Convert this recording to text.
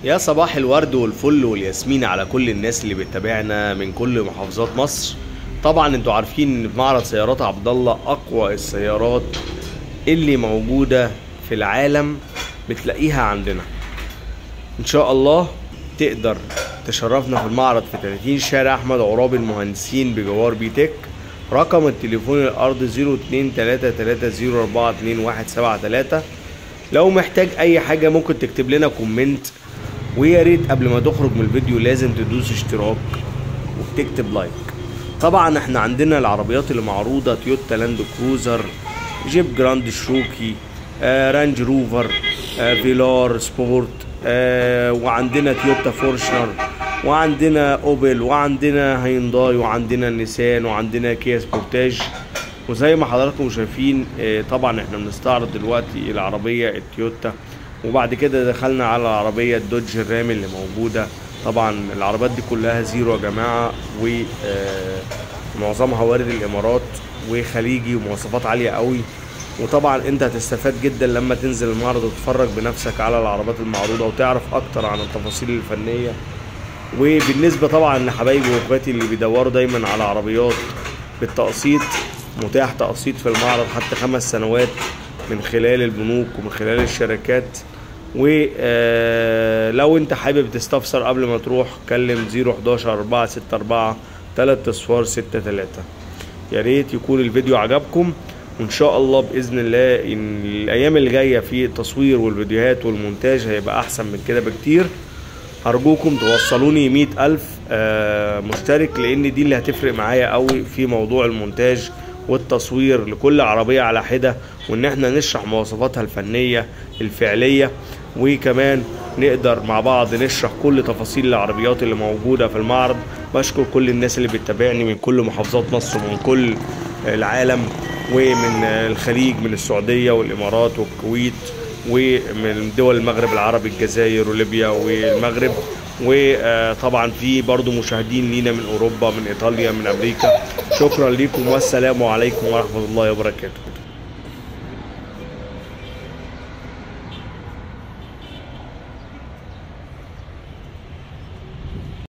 يا صباح الورد والفل والياسمين على كل الناس اللي بتتابعنا من كل محافظات مصر طبعا انتوا عارفين ان في معرض سيارات عبد الله اقوى السيارات اللي موجوده في العالم بتلاقيها عندنا ان شاء الله تقدر تشرفنا في المعرض في 30 شارع احمد عرابي المهندسين بجوار بيتك رقم التليفون الارض 0233042173 لو محتاج اي حاجه ممكن تكتب لنا كومنت ويا ريت قبل ما تخرج من الفيديو لازم تدوس اشتراك وتكتب لايك طبعا احنا عندنا العربيات اللي معروضه تويوتا لاند كروزر جيب جراند شروكي آه رانج روفر آه فيلار سبورت آه وعندنا تويوتا فورشنر وعندنا اوبل وعندنا هينداي وعندنا نيسان وعندنا كيا سبورتاج وزي ما حضراتكم شايفين آه طبعا احنا بنستعرض دلوقتي العربيه التويوتا وبعد كده دخلنا على العربيه الدوج الرام اللي موجوده طبعا العربيات دي كلها زيرو يا جماعه ومعظمها وارد الامارات وخليجي ومواصفات عاليه قوي وطبعا انت هتستفاد جدا لما تنزل المعرض وتتفرج بنفسك على العربيات المعروضه وتعرف اكتر عن التفاصيل الفنيه وبالنسبه طبعا لحبايبي واخواتي اللي بيدوروا دايما على عربيات بالتقسيط متاح تقسيط في المعرض حتى خمس سنوات من خلال البنوك ومن خلال الشركات ولو انت حابب تستفسر قبل ما تروح كلم 011 464 3 اصفار 63 يا ريت يكون الفيديو عجبكم وان شاء الله باذن الله ان الايام اللي جايه في التصوير والفيديوهات والمونتاج هيبقى احسن من كده بكتير ارجوكم توصلوني مئة الف مشترك لان دي اللي هتفرق معايا قوي في موضوع المونتاج والتصوير لكل عربية على حدة وان احنا نشرح مواصفاتها الفنية الفعلية وكمان نقدر مع بعض نشرح كل تفاصيل العربيات اللي موجودة في المعرض بشكر كل الناس اللي بتتابعني من كل محافظات مصر ومن كل العالم ومن الخليج من السعودية والإمارات والكويت ومن دول المغرب العربي الجزائر وليبيا والمغرب وطبعا في برضو مشاهدين لينا من اوروبا من ايطاليا من امريكا شكرا لكم والسلام عليكم ورحمه الله وبركاته